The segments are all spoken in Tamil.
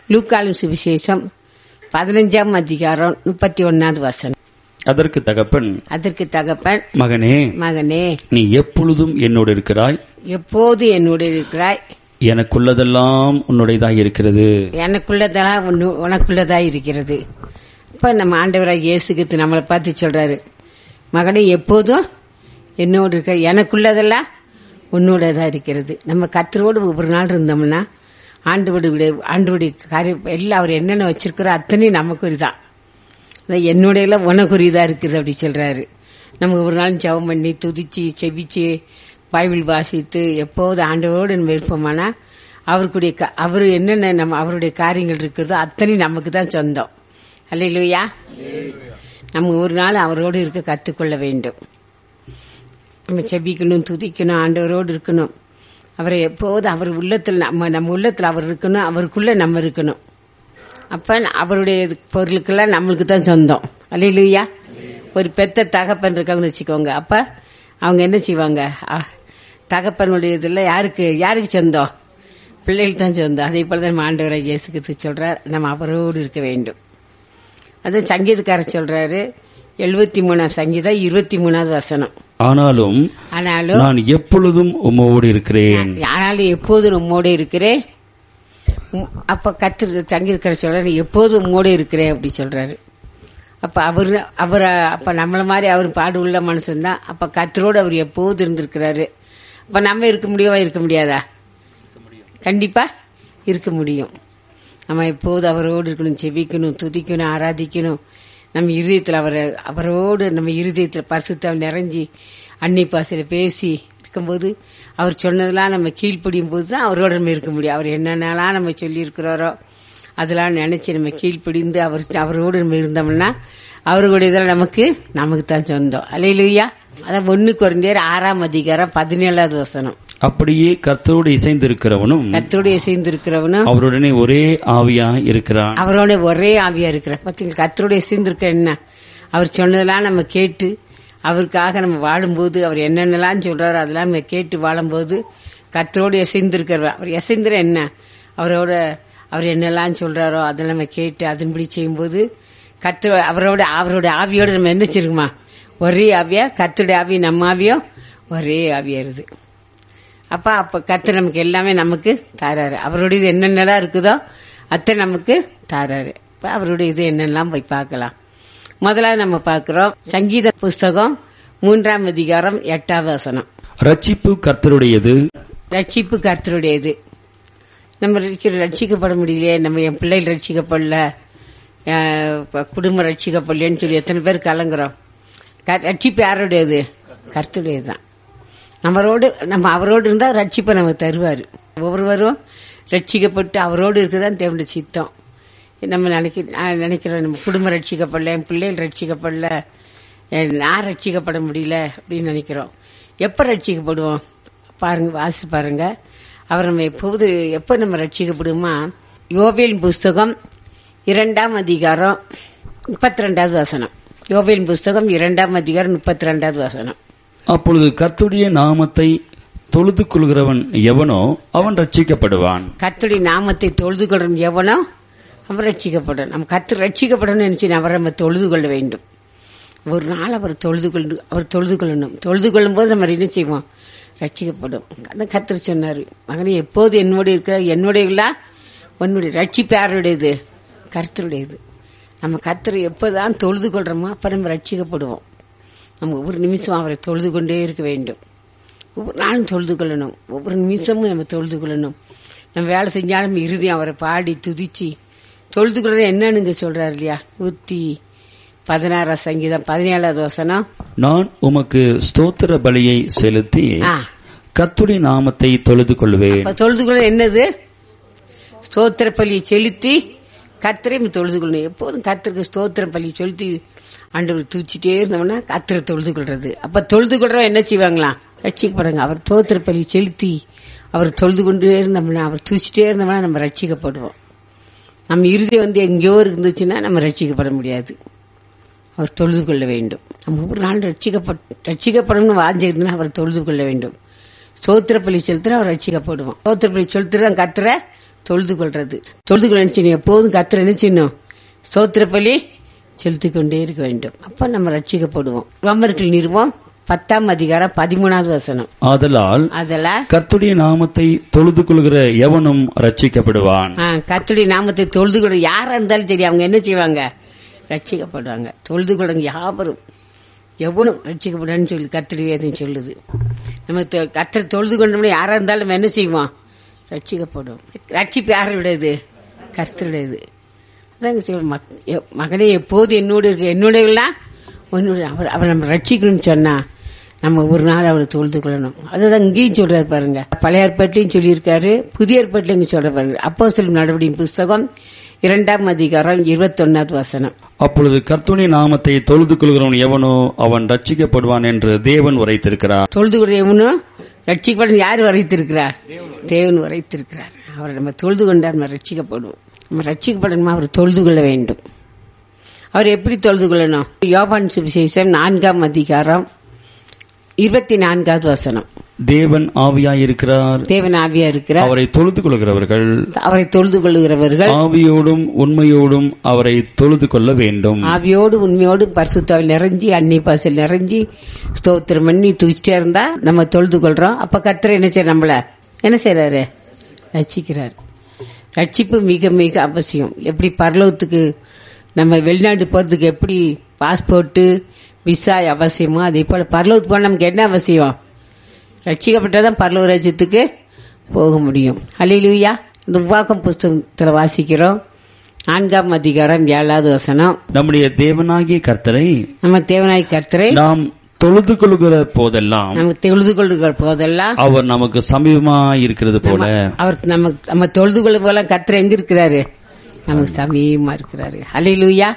லூக்காலும் சுவிசேஷம் பதினஞ்சாம் அதிகாரம் முப்பத்தி ஒன்னாவது வசனம் அதற்கு தகப்பன் அதற்கு தகப்பன் மகனே மகனே நீ எப்பொழுதும் என்னோடு இருக்கிறாய் எப்போது என்னோடு இருக்கிறாய் எனக்குள்ளதெல்லாம் உன்னுடையதாய் இருக்கிறது எனக்குள்ளதெல்லாம் உன்னு- உனக்குள்ளதா இருக்கிறது இப்ப நம்ம ஆண்டவராக இயேசுக்கு நம்மளை பார்த்து சொல்றாரு மகனே எப்போதும் என்னோடு இருக்க எனக்குள்ளதெல்லாம் உன்னோடதா இருக்கிறது நம்ம கத்தரோடு ஒவ்வொரு நாள் இருந்தோம்னா ஆண்டவருடைய ஆண்டவருடைய காரியம் எல்லாம் அவர் என்னென்ன வச்சிருக்கிறோ அத்தனையும் நமக்குரிதான் அதான் என்னுடைய உனக்குரியதா இருக்குது அப்படி சொல்றாரு நம்ம ஒரு நாள் ஜெபம் பண்ணி துதிச்சு செவிச்சு பைபிள் வாசித்து எப்போது ஆண்டவரோடு நம்ம இருப்போமானா அவருக்குடைய க- அவர் என்னென்ன நம்ம அவருடைய காரியங்கள் இருக்கிறதோ அத்தனையும் நமக்கு தான் சொந்தம் அல்லையா நம்ம ஒரு நாள் அவரோடு இருக்க கற்றுக்கொள்ள வேண்டும் நம்ம செபிக்கணும் துதிக்கணும் ஆண்டவரோடு இருக்கணும் அவரை எப்போது அவர் உள்ளத்தில் நம்ம நம்ம உள்ளத்தில் அவர் இருக்கணும் அவருக்குள்ள நம்ம இருக்கணும் அப்ப அவருடைய பொருளுக்கெல்லாம் நம்மளுக்கு தான் சொந்தம் அல்லையா ஒரு பெத்த தகப்பன் இருக்காங்கன்னு வச்சுக்கோங்க அப்ப அவங்க என்ன செய்வாங்க அ, தகப்பனுடைய இதுல யாருக்கு யாருக்கு சொந்தம் பிள்ளைகளுக்கு தான் சொந்தம் அதே போல தான் நம்ம ஆண்டவரை இயேசுக்கு சொல்றார் நம்ம அவரோடு இருக்க வேண்டும் அது சங்கீதக்காரர் சொல்றாரு எழுபத்தி மூணாம் சங்கீதம் இருபத்தி மூணாவது வசனம் ஆனாலும் ஆனாலும் நான் எப்பொழுதும் உம்மோடு இருக்கிறேன் ஆனாலும் எப்போதும் உம்மோடு இருக்கிறேன் உம், அப்ப கத்து சங்கீதக்காரர் சொல்றாரு எப்போதும் உம்மோடு இருக்கிறேன் அப்படி சொல்றாரு அப்ப அவர் அவர் அப்ப நம்மள மாதிரி அவர் பாடு உள்ள மனுஷன் தான் அப்ப கத்தரோடு அவர் எப்போதும் இருந்திருக்கிறாரு அப்ப நம்ம இருக்க முடியவா இருக்க முடியாதா கண்டிப்பா இருக்க முடியும் நம்ம எப்போது அவரோடு இருக்கணும் செவிக்கணும் துதிக்கணும் ஆராதிக்கணும் நம்ம இருதயத்தில் அவரை அவரோடு நம்ம இருதயத்தில் பரிசுத்தம் நிறைஞ்சி அன்னை பாசையில் பேசி இருக்கும்போது அவர் சொன்னதெல்லாம் நம்ம கீழ்ப்படியும் போது தான் அவரோட நம்ம இருக்க முடியும் அவர் என்னென்னலாம் நம்ம சொல்லியிருக்கிறாரோ அதெல்லாம் நினைச்சு நம்ம கீழ்ப்படிந்து அவர் அவரோடு நம்ம இருந்தோம்னா அவர்களுடைய இதெல்லாம் நமக்கு நமக்கு தான் சொந்தம் அலையிலுயா அதான் ஒன்னு குறைந்தேர் ஆறாம் அதிகாரம் பதினேழாவது வசனம் அப்படியே கர்த்தரோடு இசைந்திருக்கிறவனும் கத்தோடைய சேர்ந்திருக்கிறவனும் அவருடனே ஒரே ஆவியா இருக்கிறான் அவரோட ஒரே ஆவியா இருக்கிற பார்த்தீங்களா கத்தருடைய சேர்ந்திருக்கிற என்ன அவர் சொன்னதெல்லாம் நம்ம கேட்டு அவருக்காக நம்ம வாழும்போது அவர் என்னென்னலாம் சொல்றாரோ அதெல்லாம் நம்ம கேட்டு வாழும்போது கத்தரோடு எசைந்திருக்கிறவர் அவர் எசைந்திர என்ன அவரோட அவர் என்னெல்லாம் சொல்றாரோ அதெல்லாம் நம்ம கேட்டு அதன்படி செய்யும்போது கத்து அவரோட அவரோட ஆவியோட நம்ம என்ன செய்யுமா ஒரே ஆவியா கத்தருடைய ஆவி நம்ம ஆவியோ ஒரே ஆவியா இருது அப்ப அப்ப கர்த்தர் நமக்கு எல்லாமே நமக்கு தாராரு அவருடைய இது என்னென்னலாம் இருக்குதோ அத்தை நமக்கு தாராரு இப்ப அவருடைய இது என்னெல்லாம் போய் பார்க்கலாம் முதல்ல நம்ம பார்க்கிறோம் சங்கீத புஸ்தகம் மூன்றாம் அதிகாரம் எட்டாவது வசனம் ரட்சிப்பு கர்த்தருடையது ரட்சிப்பு கர்த்தருடையது நம்ம இருக்கிற ரட்சிக்கப்பட முடியலையே நம்ம என் பிள்ளைகள் ரட்சிக்கப்படல அஹ், குடும்பம் ரட்சிக்கப்படலன்னு சொல்லி எத்தனை பேர் கலங்குறோம் க- ரட்சிப்பு யாருடையது கர்த்தருடையது தான் நம்மளோடு நம்ம அவரோடு இருந்தா ரட்சிப்பை நமக்கு தருவார் ஒவ்வொருவரும் ரட்சிக்கப்பட்டு அவரோடு இருக்குதான் தேவனுடைய சித்தம் நம்ம நினைக்க நான் நினைக்கிறோம் நம்ம குடும்பம் ரட்சிக்கப்படல என் பிள்ளைகள் ரட்சிக்கப்படல என் நான் ரட்சிக்கப்பட முடியல அப்படின்னு நினைக்கிறோம் எப்ப ரட்சிக்கப்படுவோம் பாருங்க வாசி பாருங்க அவர் நம்ம எப்போது எப்ப நம்ம ரட்சிக்கப்படுமா யோவேல் புஸ்தகம் இரண்டாம் அதிகாரம் முப்பத்தி ரெண்டாவது வசனம் யோவேல் புஸ்தகம் இரண்டாம் அதிகாரம் முப்பத்தி ரெண்டாவது வசனம் அப்பொழுது கர்த்தருடைய நாமத்தை தொழுது கொள்கிறவன் எவனோ அவன் ரட்சிக்கப்படுவான் கர்த்தருடைய நாமத்தை தொழுது கொள்ளும் எவனோ அவன் ரட்சிக்கப்படும் நம்ம கத்து ரட்சிக்கப்படணும்னு நினைச்சு அவரை நம்ம தொழுது கொள்ள வேண்டும் ஒரு நாள் அவர் தொழுது கொண்டு அவர் தொழுது கொள்ளணும் தொழுது கொள்ளும் போது நம்ம என்ன செய்வோம் ரட்சிக்கப்படும் அதான் கத்தர் சொன்னாரு மகனே எப்போது என்னோட இருக்கிற என்னுடைய உன்னுடைய ரட்சிப்பு யாருடையது கர்த்தருடையது நம்ம கர்த்தரை எப்போதான் தொழுது கொள்றோமோ அப்ப நம்ம ரட்சிக்கப்படுவோம் நம்ம ஒவ்வொரு நிமிஷம் அவரை தொழுது கொண்டே இருக்க வேண்டும் ஒவ்வொரு நாளும் தொழுது கொள்ளணும் ஒவ்வொரு நிமிஷமும் நம்ம தொழுது கொள்ளணும் நம்ம வேலை செஞ்சாலும் இருதயம் அவரை பாடி துதிச்சு தொழுது கொள்றது என்னன்னு சொல்றாரு இல்லையா நூத்தி பதினாறாம் சங்கீதம் பதினேழாவது வசனம் நான் உமக்கு ஸ்தோத்திர பலியை செலுத்தி ஆ. கர்த்தருடைய நாமத்தை தொழுது கொள்வேன் அப்ப தொழுது கொள்ள என்னது ஸ்தோத்திர பலியை செலுத்தி கத்திரையும் தொழுது கொள்ளணும் எப்போதும் கத்திற்கு ஸ்தோத்திர பலியை செலுத்தி ஆண்டவர் தூச்சிட்டே இருந்தோம்னா கத்திரை தொழுது கொள்றது அப்ப தொழுது கொள்றவன் என்ன செய்வாங்களாம் ரட்சிக்கப்படுங்க அவர் ஸ்தோத்திர பலியை செலுத்தி அவர் தொழுது கொண்டே இருந்தோம்னா அவர் தூச்சிட்டே இருந்தோம்னா நம்ம ரட்சிக்கப்படுவோம் நம்ம இறுதி வந்து எங்கேயோ இருந்துச்சுன்னா நம்ம ரட்சிக்கப்பட முடியாது அவர் தொழுது கொள்ள வேண்டும் நம்ம ஒவ்வொரு நாள் ரட்சிக்கப்பட் ரட்சிக்கப்படணும்னு வாஞ்சிருந்தா அவர் தொழுது கொள்ள வேண்டும் ஸ்தோத்திர பலி செலுத்துற அவர் ரட்சிக்கப்படுவோம் ஸ்தோத்திர பலி செலுத்துற கத்துற தொழுது கொள்றது தொழுது கொள்ள நினைச்சு எப்போதும் கத்திர நினைச்சிடணும் ஸ்தோத்திர பலி செலுத்தி கொண்டே இருக்க வேண்டும் அப்ப நம்ம ரட்சிக்கப்படுவோம் ரோமர்கள் நிறுவம் பத்தாம் அதிகாரம் பதிமூணாவது வசனம் ஆதலால் அதெல்லாம் கர்த்துடைய நாமத்தை தொழுது கொள்கிற எவனும் ரட்சிக்கப்படுவான் கத்துடைய நாமத்தை தொழுது கொள்ள யாரா இருந்தாலும் சரி அவங்க என்ன செய்வாங்க ரட்சிக்கப்படுவாங்க தொழுது கொள்ளுங்க யாவரும் எவனும் ரட்சிக்கப்படுவான்னு சொல்லி கத்திரி வேதம் சொல்லுது நம்ம தொ- கத்தரை தொழுது கொண்டோம்னா யாரா இருந்தாலும் நம்ம என்ன செய்வோம் ரட்சிக்கப்படும் ரட்சிப்பு யாரை விடுது கர்த்தருடையது அதாங்க சொல்ல மக்- எ- மகனே எப்போது என்னோடு இருக்க என்னுடையலாம் உன்னோட அவர் அவர் நம்ம ரட்சிக்கணும்னு சொன்னா நம்ம ஒரு நாள் அவரை தொழுது கொள்ளணும் அதுதான் இங்கேயும் சொல்றாரு பாருங்க பழைய ஏற்பாட்டிலையும் சொல்லியிருக்காரு புதிய ஏற்பாட்டிலையும் இங்க சொல்ற பாருங்க அப்போ சொல்லும் நடவடிக்கை புஸ்தகம் இரண்டாம் அதிகாரம் இருபத்தொன்னாவது வசனம் அப்பொழுது கர்த்துடைய நாமத்தை தொழுது கொள்கிறவன் எவனோ அவன் ரட்சிக்கப்படுவான் என்று தேவன் உரைத்திருக்கிறார் தொழுது கொள்ள எவனும் ரட்சிக்கப்படும் யார் வரைத்திருக்கிறார் தேவன் வரைத்திருக்கிறார் அவரை நம்ம தொழுது கொண்டால் நம்ம ரட்சிக்கப்படுவோம் நம்ம ரட்சிக்கப்படணுமா அவர் தொழுது கொள்ள வேண்டும் அவர் எப்படி தொழுது கொள்ளணும் யோபான் சுவிசேஷம் நான்காம் அதிகாரம் இருபத்தி நான்காவது வசனம் தேவன் ஆவியாயிருக்கிறார் தேவன் ஆவியா இருக்கிறார் அவரை தொழுது கொள்கிறவர்கள் அவரை தொழுது கொள்ளுகிறவர்கள் ஆவியோடும் உண்மையோடும் அவரை தொழுது கொள்ள வேண்டும் ஆவியோடு உண்மையோடு பரிசுத்தாவில் நிறைஞ்சி அன்னை பாசல் நிறைஞ்சி ஸ்தோத்திரம் பண்ணி துச்சிட்டே இருந்தா நம்ம தொழுது கொள்றோம் அப்ப கத்திர என்ன செய்ய நம்மள என்ன செய்யறாரு ரட்சிக்கிறார் ரட்சிப்பு மிக மிக அவசியம் எப்படி பரலோகத்துக்கு நம்ம வெளிநாட்டு போறதுக்கு எப்படி பாஸ்போர்ட்டு விசா அவசியமோ அதே போல பரலோகத்துக்கு போன நமக்கு என்ன அவசியம் ரட்சிக்கப்பட்டாதான் பரலோக ராஜ்யத்துக்கு போக முடியும் ஹalleluya இந்த உபாகம் புஸ்தகத்துல வாசிக்கிறோம் நான்காம் அதிகாரம் ஏழாவது வசனம் நம்முடைய தேவனாகிய கர்த்தரை நம்ம தேவனாய் கர்த்தரை நாம் தொழுது கொள்கிற போதெல்லாம் நமக்கு தொழுது கொள்ளுகிற போதெல்லாம் அவர் நமக்கு சமீபமாய் இருக்கிறது போல அவர் நமக்கு நம்ம தொழுது கொள்ள போல கர்த்தர் எங்க இருக்கிறாரு நமக்கு சமீபமா இருக்கிறாரு ஹalleluya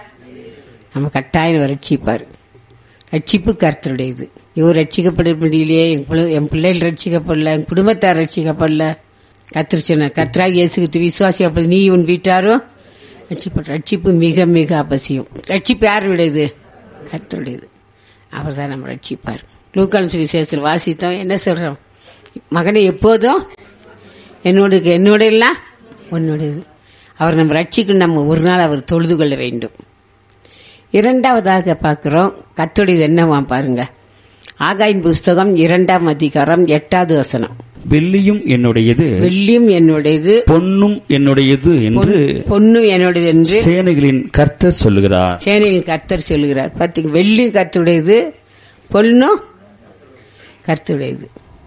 நம்ம கட்டாயம் ரட்சிப்பார் ரட்சிப்பு கர்த்தருடையது இவர் ரட்சிக்கப்பட முடியலையே என் பிள்ளை- என் பிள்ளைகள் ரட்சிக்கப்படல என் குடும்பத்தார் ரட்சிக்கப்படல கத்திர சொன்ன கத்ரா இயேசுக்கு விசுவாசி அப்ப நீ உன் வீட்டாரும் ரட்சிப்பு ரட்சிப்பு மிக மிக அவசியம் ரட்சிப்பு யாருடையது கர்த்தருடையது அவர் தான் நம்ம ரட்சிப்பார் லூக்கான் விசேஷத்தில் வாசித்தோம் என்ன சொல்றோம் மகனை எப்போதும் என்னோட இருக்கு. என்னோட இல்ல உன்னோடது அவர் நம்ம ரட்சிக்கணும் நம்ம ஒரு நாள் அவர் தொழுது கொள்ள வேண்டும் இரண்டாவதாக பார்க்கிறோம் கத்துடையது என்னவா பாருங்க ஆகாயின் புஸ்தகம் இரண்டாம் அதிகாரம் எட்டாவது வசனம் வெள்ளியும் என்னுடையது வெள்ளியும் என்னுடையது பொன்னும் என்னுடையது என்று பொன்னும் என்னுடையது என்று சேனைகளின் கர்த்தர் சொல்லுகிறார் சேனையின் கர்த்தர் சொல்லுகிறார் பார்த்தீங்க வெள்ளியும் கர்த்தருடையது பொன்னும் கர்த்தருடையது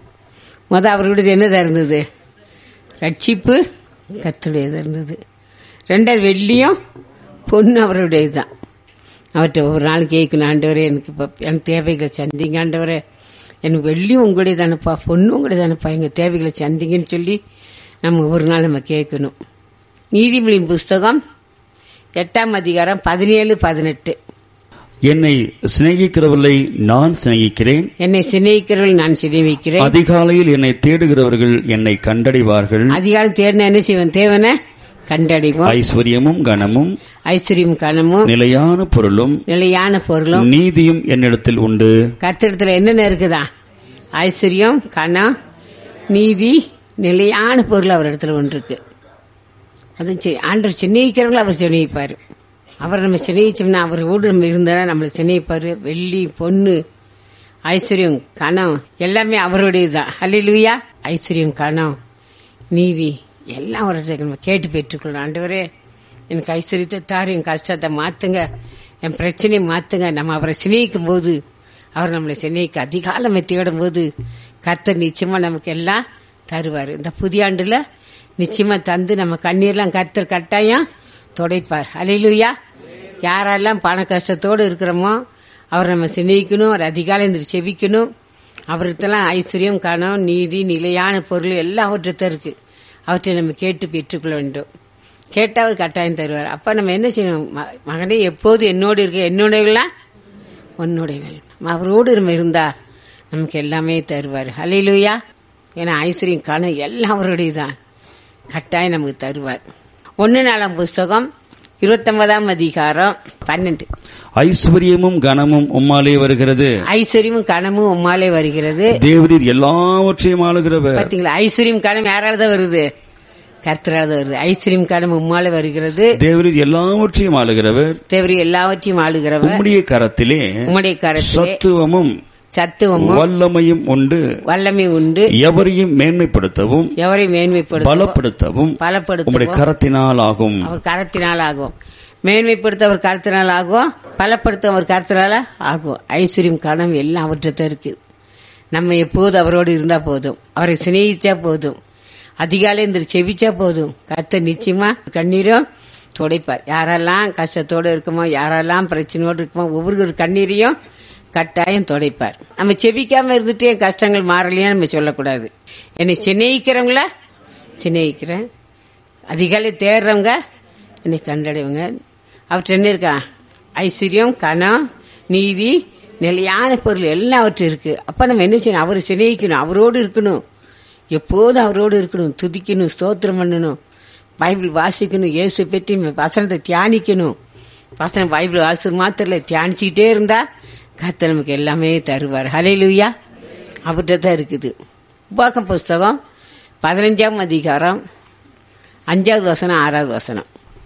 முத அவர்களுடையது என்னதா இருந்தது ரட்சிப்பு கர்த்தருடையது இருந்தது ரெண்டாவது வெள்ளியும் பொண்ணு அவருடையது தான் அவர்கிட்ட ஒரு நாள் கேட்கணும் ஆண்டவரே எனக்கு இப்போ என் தேவைகளை சந்திங்க ஆண்டவரே எனக்கு வெள்ளியும் உங்களுடைய தானப்பா பொண்ணு உங்களுடைய தானப்பா எங்கள் தேவைகளை சந்திங்கன்னு சொல்லி நம்ம ஒரு நாள் நம்ம கேட்கணும் நீதிமொழியின் புஸ்தகம் எட்டாம் அதிகாரம் பதினேழு பதினெட்டு என்னை சிநேகிக்கிறவர்களை நான் சிநேகிக்கிறேன் என்னை சிநேகிக்கிறவர்கள் நான் சிநேகிக்கிறேன் அதிகாலையில் என்னை தேடுகிறவர்கள் என்னை கண்டடைவார்கள் அதிகாலம் தேடின என்ன செய்வேன் தேவனை கண்டடைவோம் ஐஸ்வர்யமும் கனமும் ஐஸ்வர்யம் கனமும் நிலையான பொருளும் நிலையான பொருளும் நீதியும் என்னிடத்தில் உண்டு கத்திரத்துல என்னென்ன இருக்குதா ஐஸ்வர்யம் கணம் நீதி நிலையான பொருள் அவர் இடத்துல ஒன்று இருக்கு அது செ- ஆண்டவர் சின்னிக்கிறவங்கள அவர் சின்னிப்பாரு அவர் நம்ம சின்னிச்சோம்னா அவர் வீடு நம்ம இருந்தா நம்மளை சின்னிப்பாரு வெள்ளி பொண்ணு ஐஸ்வர்யம் கணம் எல்லாமே அவருடையதுதான் அல்லையா ஐஸ்வர்யம் கணம் நீதி எல்லாம் அவர்கிட்ட நம்ம கேட்டு பெற்றுக்கொள்ளணும் ஆண்டவரே எனக்கு ஐஸ்வர்யத்தை தாரு என் கஷ்டத்தை மாத்துங்க என் பிரச்சனையை மாத்துங்க நம்ம அவரை சிநேகிக்கும் போது அவர் நம்மளை சிநேகிக்க அதிகாலமை தேடும் போது கர்த்தர் நிச்சயமா நமக்கு எல்லாம் தருவார் இந்த புதிய ஆண்டுல நிச்சயமா தந்து நம்ம கண்ணீர்லாம் கர்த்தர் கட்டாயம் துடைப்பார் அலையிலுயா யாரெல்லாம் பண கஷ்டத்தோடு இருக்கிறோமோ அவர் நம்ம சிநேகிக்கணும் அவர் அதிகாலை இந்த செபிக்கணும் அவர்கிட்டலாம் ஐஸ்வர்யம் கணம் நீதி நிலையான பொருள் எல்லாம் அவர்கிட்ட இருக்கு அவற்றை நம்ம கேட்டு பெற்றுக்கொள்ள வேண்டும் கேட்டால் அவர் கட்டாயம் தருவார் அப்ப நம்ம என்ன செய்யணும் ம- மகனே எப்போது என்னோடு இருக்க என்னுடையலாம் உன்னுடையவள் அவரோடு நம்ம இருந்தா நமக்கு எல்லாமே தருவார் ஹalleluya ஏன்னா ஐஸ்வர்யம் கணம் எல்லாம் அவருடையதான் கட்டாயம் நமக்கு தருவார் ஒன்னு நாலாம் புஸ்தகம் இருபத்தொன்பதாம் அதிகாரம் பன்னெண்டு ஐஸ்வர்யமும் கனமும் உம்மாலே வருகிறது ஐஸ்வர்யமும் கனமும் உம்மாலே வருகிறது தேவரீர் எல்லாவற்றையும் ஆளுகிறவர் பாத்தீங்களா ஐஸ்வர்யம் கனம் யாரால தான் வருது கர்த்தரால் வருது ஐஸ்வர்யம் காலம் உம்மால வருகிறது தேவரீர் எல்லாவற்றையும் ஆளுகிறவர் தேவரி எல்லாவற்றையும் ஆளுகிறவர் உம்முடைய கரத்திலே உம்முடைய கரத்திலே சத்துவமும் சத்துவமும் வல்லமையும் உண்டு வல்லமை உண்டு எவரையும் மேன்மைப்படுத்தவும் எவரை மேன்மைப்படுத்த பலப்படுத்தவும் பலப்படுத்த உம்முடைய கரத்தினால் ஆகும் அவர் கரத்தினால் ஆகும் மேன்மைப்படுத்த அவர் கருத்தினால் ஆகும் பலப்படுத்த அவர் கருத்தினால ஆகும் ஐஸ்வர்யம் கனம் எல்லாம் அவர்கிட்ட இருக்கு நம்ம எப்போது அவரோடு இருந்தா போதும் அவரை சிநேகிச்சா போதும் அதிகாலை இந்த செவிச்சா போதும் கர்த்தர் நிச்சயமா கண்ணீரும் துடைப்பார் யாரெல்லாம் கஷ்டத்தோடு இருக்குமோ யாரெல்லாம் பிரச்சனையோடு இருக்குமோ ஒவ்வொரு கண்ணீரையும் கட்டாயம் துடைப்பார் நம்ம செபிக்காம இருந்துட்டு என் கஷ்டங்கள் மாறலையா நம்ம சொல்லக்கூடாது என்னை சிநேகிக்கிறவங்கள சிநேகிக்கிறேன் அதிகாலை தேடுறவங்க என்னை கண்டடைவங்க அவற்றை என்ன இருக்கா ஐஸ்வர்யம் கனம் நீதி நிலையான பொருள் எல்லாம் அவற்றை இருக்கு அப்ப நம்ம என்ன செய்யணும் அவரை சிநேகிக்கணும் அவரோடு இருக்கணும் எப்போதும் அவரோடு இருக்கணும் துதிக்கணும் ஸ்தோத்திரம் பண்ணணும் பைபிள் வாசிக்கணும் இயேசு பற்றி வசனத்தை தியானிக்கணும் வசனம் பைபிள் வாசு மாத்திரல தியானிச்சுக்கிட்டே இருந்தா கர்த்தர் நமக்கு எல்லாமே தருவார் ஹலையிலுயா அவர்கிட்ட தான் இருக்குது உபாகம் புஸ்தகம் பதினஞ்சாம் அதிகாரம் அஞ்சாவது வசனம் ஆறாவது வசனம்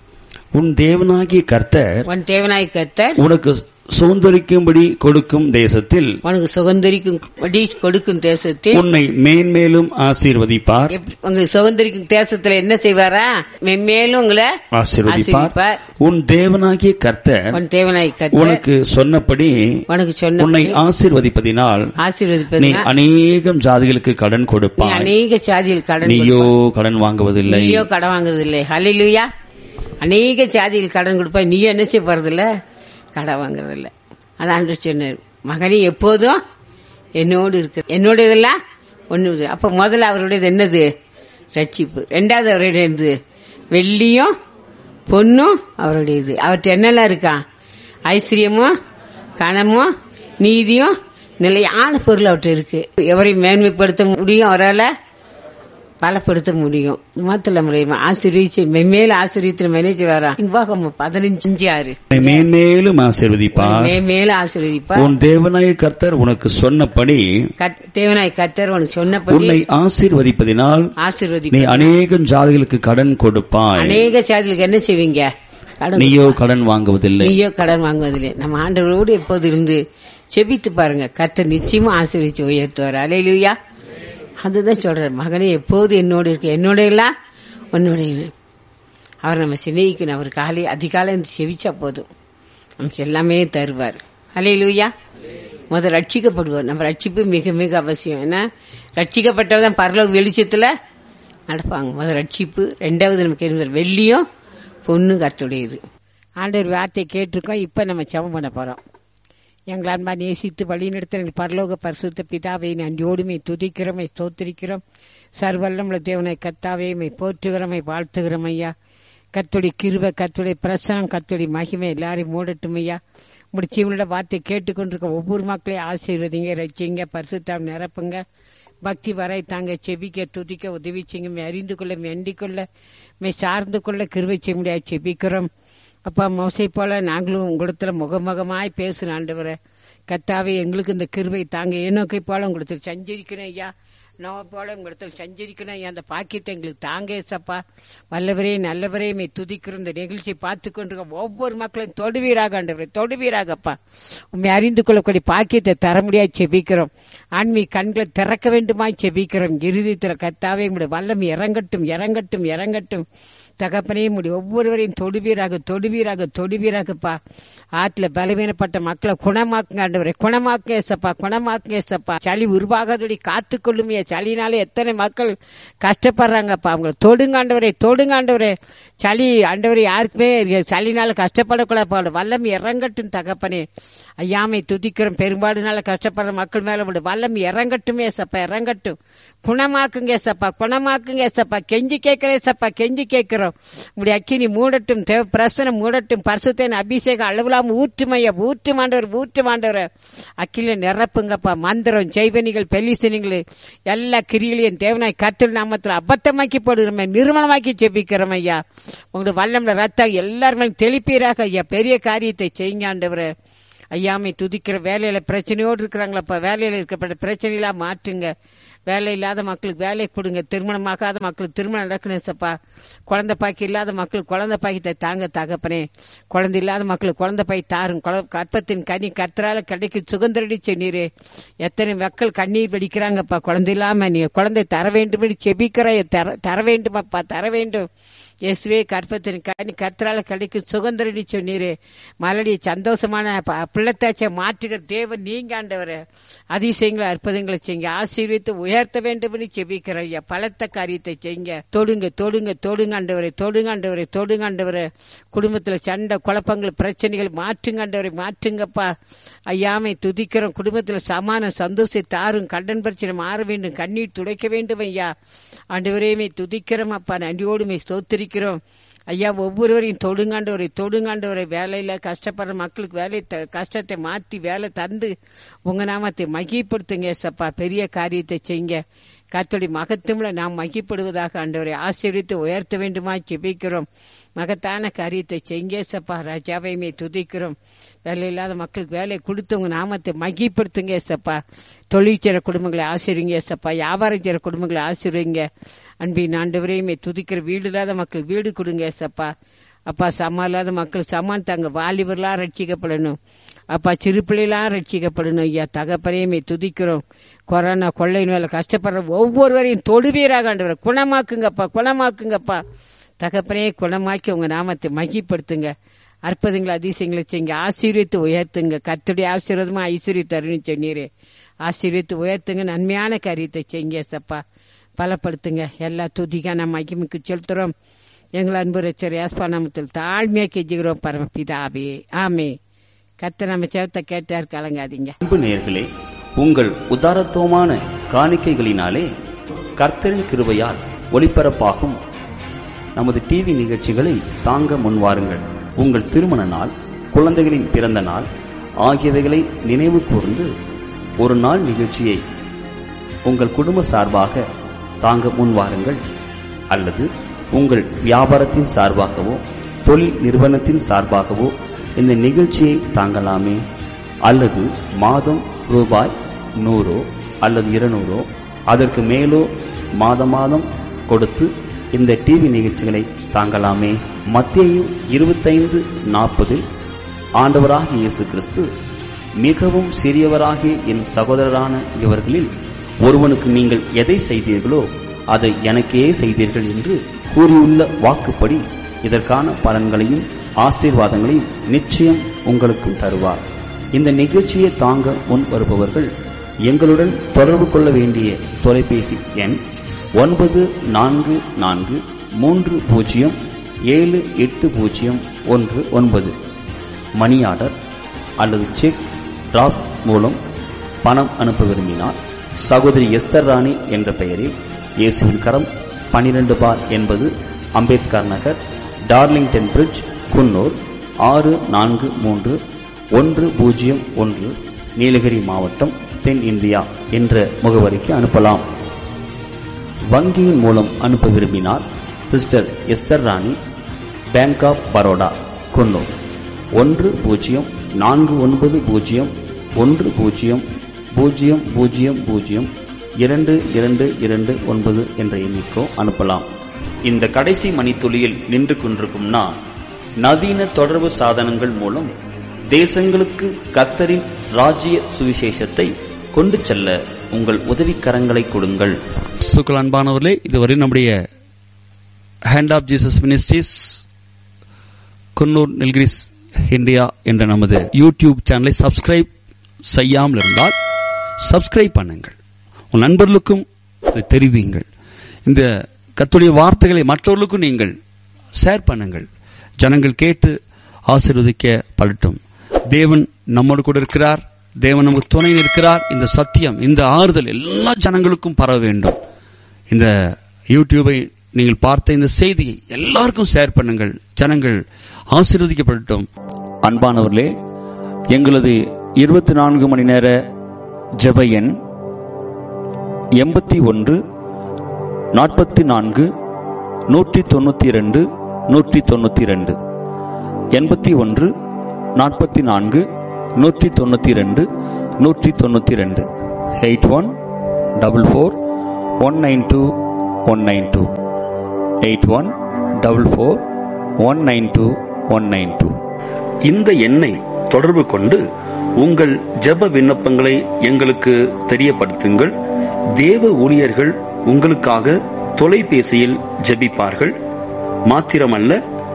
உன் தேவனாகிய கர்த்தர் உன் தேவனாய் கர்த்தர் உனக்கு சுதந்திரிக்கும்படி கொடுக்கும் தேசத்தில் உனக்கு சுதந்திரிக்கும் படி கொடுக்கும் தேசத்தில் உன்னை மேன்மேலும் ஆசீர்வதிப்பார் எப்படி- உங்களுக்கு சுதந்திரிக்கும் தேசத்துல என்ன செய்வாரா மென்மேலும் உங்களை ஆசீர்வதிப்பார் ஆசீர்வதிப்பார். உன் தேவனாகிய கர்த்தர் உன் தேவனாய் கர்த்தர் உனக்கு சொன்னபடி உனக்கு சொன்ன உன்னை ஆசீர்வதிப்பதினால் நீ ஆசீர்வதிப்பது அநேகம் ஜாதிகளுக்கு கடன் நீ கொடுப்பாய் அநேக சாதியில் கடன் நீயோ கடன் வாங்குவதில்லை நீயோ கடன் வாங்குறதில்லை ஹalleluya அநேக சாதியில் கடன் கொடுப்பாய் நீயோ என்ன செய்ய போறதில்ல கடன் வாங்குறதில்ல அதான் ஆண்டு சொன்னார் மகனே எப்போதும் என்னோடு இருக்கு என்னோட இதெல்லாம் ஒண்ணு அப்ப முதல்ல அவருடையது என்னது ரட்சிப்பு ரெண்டாவது அவருடைய என்னது வெள்ளியும் பொண்ணும் அவருடையது அவர்கிட்ட என்னெல்லாம் இருக்கா ஐஸ்வர்யமும் கனமும் நீதியும் நிலையான பொருள் அவர்கிட்ட இருக்கு எவரையும் மேன்மைப்படுத்த முடியும் அவரால் பலப்படுத்த முடியும் மாத்திர முறையமா ஆசிரியச்சு மென்மேல ஆசிரியத்தில் மேனேஜ் வரா இவ்வாகம் பதினஞ்சு ஆறு உன்னை மேன்மேலும் ஆசீர்வதிப்பார் மேல ஆசீர்வதிப்பா உன் தேவனாய கர்த்தர் உனக்கு சொன்னபடி கத்- தேவனாய் கத்தர் உனக்கு சொன்னபடி உன்னை ஆசீர்வதிப்பதினால் நீ ஆசீர்வதிப்பா அநேகம் ஜாதிகளுக்கு கடன் கொடுப்பாய் அநேக சாதிகளுக்கு என்ன செய்வீங்க கடன் நீயோ கடன் வாங்குவதில்லை நீயோ கடன் வாங்குவதில்லை நம்ம ஆண்டவரோடு எப்போது இருந்து செபித்து பாருங்க கத்தர் நிச்சயமா ஆசீர்வதிச்சு உயர்த்துவார் அலையிலுயா அதுதான் சொல்றார் மகனே எப்போது என்னோடு இருக்கு என்னோட எல்லாம் உன்னோட இரு. அவர் நம்ம சிநேகிக்கணும் அவர் காலை அதிகாலை இருந்து செவிச்சா போதும் நமக்கு எல்லாமே தருவார் அலையிலுயா முதல் ரட்சிக்கப்படுவார் நம்ம ரட்சிப்பு மிக மிக அவசியம் ஏன்னா ரட்சிக்கப்பட்டவர் தான் பரலோக வெளிச்சத்துல நடப்பாங்க முதல் ரட்சிப்பு ரெண்டாவது நமக்கு இருந்த வெள்ளியும் பொண்ணு கத்துடையது ஆண்டவர் வார்த்தையை கேட்டிருக்கோம் இப்ப நம்ம ஜெபம் பண்ண போறோம் எங்கள் அன்பா நேசித்து வழிநடத்த எங்கள் பரலோக பரிசுத்த பிதாவை நன்றியோடுமை துதிக்கிறோமை ஸ்தோத்திரிக்கிறோம் சர்வல்லமுள்ள தேவனை கத்தாவே மை போற்றுகிறோமை வாழ்த்துகிறோம் ஐயா கத்துடைய கிருப கத்துடைய பிரசனம் கத்துடைய மகிமை எல்லாரையும் மூடட்டும் ஐயா முடிச்சவங்களோட வார்த்தை கேட்டுக்கொண்டிருக்க ஒவ்வொரு மக்களையும் ஆசீர்வதிங்க ரசிங்க பரிசுத்தாம் நிரப்புங்க பக்தி வரை தாங்க செபிக்க துதிக்க உதவி செய்யுங்க மே அறிந்து கொள்ள மே அண்டிக் கொள்ள மே சார்ந்து கொள்ள கிருவை செய்ய முடியாது செபிக்கிறோம் அப்பா மோசை போல நாங்களும் உங்களிடத்துல முகமுகமாய் பேசுன ஆண்டவரே கத்தாவே எங்களுக்கு இந்த கிருவை தாங்க ஏனோக்கை போல உங்களுக்கு சஞ்சரிக்கணும் ஐயா நோவை போல உங்களுக்கு சஞ்சரிக்கணும் ஐயா அந்த பாக்கியத்தை எங்களுக்கு தாங்க ஏசப்பா வல்லவரே நல்லவரே மே துதிக்கிறோம் இந்த நிகழ்ச்சியை பார்த்து கொண்டிருக்க ஒவ்வொரு மக்களையும் தொடுவீராக ஆண்டவரே தொடுவீராகப்பா உண்மை அறிந்து கொள்ளக்கூடிய பாக்கியத்தை தர முடியாது செபிக்கிறோம் ஆன்மீக கண்களை திறக்க வேண்டுமாய் செபிக்கிறோம் இறுதித்தில் கத்தாவே உங்களுடைய வல்லம் இறங்கட்டும் இறங்கட்டும் இறங்கட்டும் தகப்பனே முடி ஒவ்வொருவரையும் தொடுவீராக தொடுவீராக தொடுவீராகப்பா ஆத்துல பலவீனப்பட்ட மக்களை குணமாக்குங்க ஆண்டவரே குணமாக்குங்க ஏசப்பா குணமாக்குங்க ஏசப்பா சளி உருவாகாதபடி காத்து கொள்ளுமைய சளினால எத்தனை மக்கள் கஷ்டப்படுறாங்கப்பா அவங்களை தொடுங்க ஆண்டவரே தொடுங்க ஆண்டவரே சளி ஆண்டவரே யாருக்குமே சளினால கஷ்டப்படக்கூடாது வல்லம் இறங்கட்டும் தகப்பனே ஐயாமை துதிக்கிறோம் பெரும்பாடுனால கஷ்டப்படுற மக்கள் மேல உங்களுடைய வல்லம் இறங்கட்டும் ஏசப்பா இறங்கட்டும் குணமாக்குங்க ஏசப்பா குணமாக்குங்க ஏசப்பா கெஞ்சி கேட்கிறேன் ஏசப்பா கெஞ்சி கேட்கிறோம் உங்களுடைய அக்கினி மூடட்டும் தேவ பிரசனம் மூடட்டும் பரிசுத்தேன் அபிஷேகம் அளவிலாம ஊற்றுமைய ஊற்று மாண்டவர் ஊற்று மாண்டவர் அக்கில நிரப்புங்கப்பா மந்திரம் ஜெய்வனிகள் பெலிசனிகள் எல்லா கிரிகளையும் தேவனாய் கத்தில் நாமத்தில் அபத்தமாக்கி போடுகிறோமே நிர்மலமாக்கி ஜெபிக்கிறோம் ஐயா உங்களுடைய வல்லம்ல ரத்தம் எல்லாருமே தெளிப்பீராக ஐயா பெரிய காரியத்தை செய்யுங்க ஆண்டவரே ஐயாமை துதிக்கிற வேலையில பிரச்சனையோடு இருக்கிறாங்களப்பா வேலையில இருக்கப்பட்ட பிரச்சனையெல்லாம் மாற்றுங்க வேலை இல்லாத மக்களுக்கு வேலை கொடுங்க திருமணமாகாத மக்களுக்கு திருமணம் நடக்கணும் ஏசப்பா குழந்தை பாக்கி இல்லாத மக்களுக்கு குழந்தை பாக்கியத்தை தாங்க தகப்பனே குழந்தை இல்லாத மக்களுக்கு குழந்தை பாய் தாரும் குழ- கற்பத்தின் கனி கர்த்தரால கிடைக்கும் சுகந்தரடி சொன்னீரே எத்தனை மக்கள் கண்ணீர் வெடிக்கிறாங்கப்பா குழந்தை இல்லாம நீ குழந்தை தர வேண்டும் செபிக்கிற தர தர வேண்டுமப்பா தர வேண்டும் இயேசுவே கற்பத்தின் கனி கர்த்தரால கிடைக்கும் சுகந்தரடி சொன்னீரே மலடி சந்தோஷமான ப- பிள்ளைத்தாச்சை மாற்றுகிற தேவன் நீங்க ஆண்டவரே அதிசயங்களை அற்புதங்களை செய்யுங்க ஆசீர்வித்து உயர்த்த வேண்டும் என்று செபிக்கிற ஐயா பலத்த காரியத்தை செய்யுங்க தொடுங்க தொடுங்க தொடுங்க ஆண்டவரே தொடுங்க ஆண்டவரே தொடுங்க ஆண்டவரே குடும்பத்துல சண்டை குழப்பங்கள் பிரச்சனைகள் மாற்றுங்க ஆண்டவரை மாற்றுங்கப்பா ஐயாமை துதிக்கிறோம் குடும்பத்துல சமான சந்தோஷத்தை தாரும் கடன் பிரச்சனை மாற வேண்டும் கண்ணீர் துடைக்க வேண்டும் ஐயா ஆண்டவரையுமே துதிக்கிறோம் அப்பா நன்றியோடுமே ஸ்தோத்திரிக்கிறோம் ஐயா ஒவ்வொருவரையும் தொடுங்காண்டவரை தொடுங்காண்டவரை வேலையில கஷ்டப்படுற மக்களுக்கு வேலை த- கஷ்டத்தை மாத்தி வேலை தந்து உங்க நாமத்தை மகிப்படுத்துங்க ஏசப்பா பெரிய காரியத்தை செய்யுங்க கர்த்தருடைய மகத்துவம்ல நாம் மகிப்படுவதாக ஆண்டவரை ஆசீர்வித்து உயர்த்த வேண்டுமா ஜெபிக்கிறோம் மகத்தான காரியத்தை செய்யுங்க ஏசப்பா ராஜாவையுமே துதிக்கிறோம் வேலை இல்லாத மக்களுக்கு வேலை கொடுத்து உங்க நாமத்தை மகிப்படுத்துங்க ஏசப்பா தொழில் செய்கிற குடும்பங்களை ஆசிரிங்க ஏசப்பா வியாபாரம் செய்கிற குடும்பங்களை ஆசிரிங்க அன்பின் ஆண்டவரையுமே துதிக்கிற வீடு இல்லாத மக்கள் வீடு கொடுங்க ஏசப்பா அப்பா சம்மா இல்லாத மக்கள் சமான் தாங்க வாலிபர்லாம் ரட்சிக்கப்படணும் அப்பா சிறு பிள்ளைலாம் ரட்சிக்கப்படணும் ஐயா தகப்பரையுமே துதிக்கிறோம் கொரோனா கொள்ளை நோயில கஷ்டப்படுற ஒவ்வொருவரையும் தொடுவீராக ஆண்டவரை குணமாக்குங்கப்பா குணமாக்குங்கப்பா தகப்பனே குணமாக்கி உங்க நாமத்தை மகிப்படுத்துங்க அற்புதங்களை அதிசயங்களை செய்யுங்க ஆசீர்வித்து உயர்த்துங்க கர்த்தருடைய ஆசீர்வாதமா ஐஸ்வர்ய தருணம் சொன்னீரே ஆசீர்வித்து உயர்த்துங்க நன்மையான காரியத்தை செய்யுங்க சப்பா பலப்படுத்துங்க எல்லா துதிக்கான மகிமைக்கு செலுத்துறோம் எங்கள் அன்பு ரச்சர் யாஸ்பா நாமத்தில் தாழ்மையா கெஞ்சுகிறோம் பரமபிதாவே ஆமே கத்த நம்ம சேவத்தை கேட்டார் கலங்காதீங்க அன்பு நேயர்களே உங்கள் உதாரத்துவமான காணிக்கைகளினாலே கர்த்தரின் கிருபையால் ஒளிபரப்பாகும் நமது டிவி நிகழ்ச்சிகளை தாங்க முன்வாருங்கள் உங்கள் திருமண நாள் குழந்தைகளின் பிறந்த நாள் ஆகியவைகளை நினைவு கூர்ந்து ஒரு நாள் நிகழ்ச்சியை உங்கள் குடும்ப சார்பாக தாங்க முன்வாருங்கள் அல்லது உங்கள் வியாபாரத்தின் சார்பாகவோ தொழில் நிறுவனத்தின் சார்பாகவோ இந்த நிகழ்ச்சியை தாங்கலாமே அல்லது மாதம் ரூபாய் நூறோ அல்லது இருநூறோ அதற்கு மேலோ மாத மாதம் கொடுத்து இந்த டிவி நிகழ்ச்சிகளை தாங்கலாமே மத்திய இருபத்தைந்து நாற்பதில் ஆண்டவராகிய இயேசு கிறிஸ்து மிகவும் சிறியவராகிய என் சகோதரரான இவர்களில் ஒருவனுக்கு நீங்கள் எதை செய்தீர்களோ அதை எனக்கே செய்தீர்கள் என்று கூறியுள்ள வாக்குப்படி இதற்கான பலன்களையும் ஆசீர்வாதங்களையும் நிச்சயம் உங்களுக்கும் தருவார் இந்த நிகழ்ச்சியை தாங்க முன் வருபவர்கள் எங்களுடன் தொடர்பு கொள்ள வேண்டிய தொலைபேசி எண் ஒன்பது நான்கு நான்கு மூன்று பூஜ்ஜியம் ஏழு எட்டு பூஜ்ஜியம் ஒன்று ஒன்பது மணி ஆர்டர் அல்லது செக் டிராப் மூலம் பணம் அனுப்ப விரும்பினால் சகோதரி எஸ்தர் ராணி என்ற பெயரில் இயேசுவின் கரம் 12 பார் என்பது அம்பேத்கர் நகர் டார்லிங்டன் பிரிட்ஜ் குன்னூர் ஆறு நான்கு மூன்று ஒன்று பூஜ்ஜியம் ஒன்று நீலகிரி மாவட்டம் தென் இந்தியா என்ற முகவரிக்கு அனுப்பலாம் வங்கியின் மூலம் அனுப்ப விரும்பினால் sister Esther Rani bank of Baroda Coonoor ஒன்று பூஜ்ஜியம் நான்கு ஒன்பது பூஜ்ஜியம் ஒன்று பூஜ்ஜியம் பூஜ்ஜியம் பூஜ்ஜியம் பூஜ்ஜியம் இரண்டு இரண்டு இரண்டு ஒன்பது என்ற எண்ணிக்கோ அனுப்பலாம் இந்த கடைசி மணித்துளியில் நின்று கொண்டிருக்கும் நான் நவீன தொடர்பு சாதனங்கள் மூலம் தேசங்களுக்கு கத்தரின் ராஜ்ய சுவிசேஷத்தை கொண்டு செல்ல உங்கள் உதவிக்கரங்களை கொடுங்கள் கிறிஸ்துக்கள் அன்பானவர்களே இதுவரை நம்முடைய hand of Jesus ministries Coonoor Nilgiris India என்ற நமது யூடியூப் சேனலை சப்ஸ்கிரைப் செய்யாமல் இருந்தால் சப்ஸ்கிரைப் பண்ணுங்கள் உன் நண்பர்களுக்கும் இதை தெரிவியுங்கள் இந்த கத்துடைய வார்த்தைகளை மற்றவர்களுக்கும் நீங்கள் ஷேர் பண்ணுங்கள் ஜனங்கள் கேட்டு ஆசீர்வதிக்க படட்டும் தேவன் நம்மோடு கூட இருக்கிறார் தேவன் நமக்கு துணை இருக்கிறார் இந்த சத்தியம் இந்த ஆறுதல் எல்லா ஜனங்களுக்கும் பரவ வேண்டும் இந்த யூடியூபை நீங்கள் பார்த்த இந்த செய்தியை எல்லாருக்கும் ஷேர் பண்ணுங்கள் ஜனங்கள் ஆசீர்வதிக்கப்படட்டும் அன்பானவர்களே எங்களது இருபத்தி நான்கு மணி நேர ஜெப எண் எண்பத்தி ஒன்று நாற்பத்தி நான்கு நூற்றி தொண்ணூற்றி ரெண்டு நூற்றி தொண்ணூற்றி ரெண்டு எண்பத்தி ஒன்று நாற்பத்தி நான்கு நூற்றி தொண்ணூற்றி ரெண்டு நூற்றி தொண்ணூற்றி ரெண்டு eight one double four one nine two one nine two eight one double four one nine two one nine two இந்த எண்ணை தொடர்பு கொண்டு உங்கள் ஜெப விண்ணப்பங்களை எங்களுக்கு தெரியப்படுத்துங்கள் தேவ ஊழியர்கள் உங்களுக்காக தொலைபேசியில் ஜெபிப்பார்கள் மாத்திரமல்ல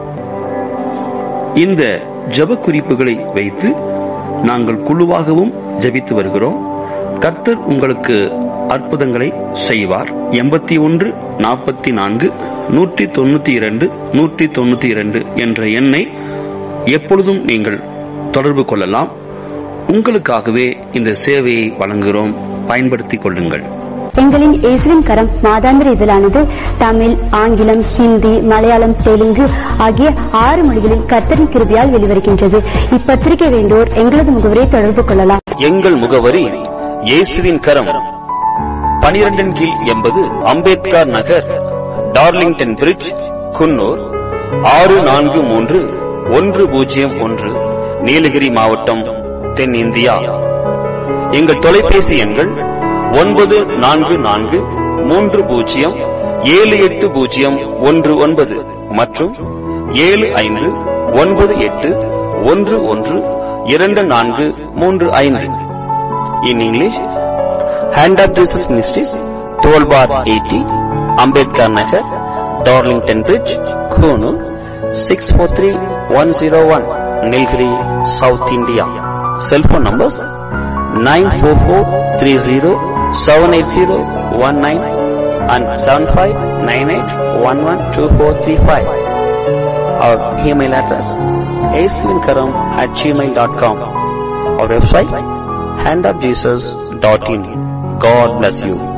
இந்த ஜெப குறிப்புகளை வைத்து நாங்கள் குழுவாகவும் ஜெபித்து வருகிறோம் கர்த்தர் உங்களுக்கு அற்புதங்களை செய்வார் எண்பத்தி ஒன்று நாற்பத்தி நான்கு நூற்றி தொண்ணூத்தி இரண்டு நூற்றி தொண்ணூத்தி இரண்டு என்ற எண்ணை எப்பொழுதும் நீங்கள் தொடர்பு கொள்ளலாம் உங்களுக்காகவே இந்த சேவையை வழங்குகிறோம் பயன்படுத்திக் கொள்ளுங்கள் எங்களின் இயேசுவின் கரம் மாதாந்திர இதழானது தமிழ் ஆங்கிலம் ஹிந்தி மலையாளம் தெலுங்கு ஆகிய ஆறு மொழிகளில் கர்த்தரின் கிருபியால் வெளிவருகின்றது இப்பத்திரிகை வேண்டோர் எங்களது முகவரை தொடர்பு கொள்ளலாம் எங்கள் முகவரி இயேசுவின் கரம் பனிரெண்டின் கீழ் எண்பது அம்பேத்கர் நகர் டார்லிங்டன் பிரிட்ஜ் குன்னூர் ஆறு நான்கு மூன்று ஒன்று பூஜ்ஜியம் ஒன்று நீலகிரி மாவட்டம் தென்னிந்தியா எங்கள் தொலைபேசி எண்கள் ஒன்பது நான்கு நான்கு மூன்று பூஜ்ஜியம் ஏழு எட்டு பூஜ்ஜியம் ஒன்று ஒன்பது மற்றும் ஏழு ஐந்து ஒன்பது எட்டு ஒன்று ஒன்று இரண்டு நான்கு மூன்று ஐந்து in English hand of Jesus ministries twelve bar eighty Ambedkar Nagar Darlington bridge Coonoor six four three one zero one Nilgiri south India cellphone numbers nine four four three zero seven eight zero one nine and seven five nine eight one one two four three five our email address Yesuvinkaram at gmail dot com our website handofjesus.in. God bless you.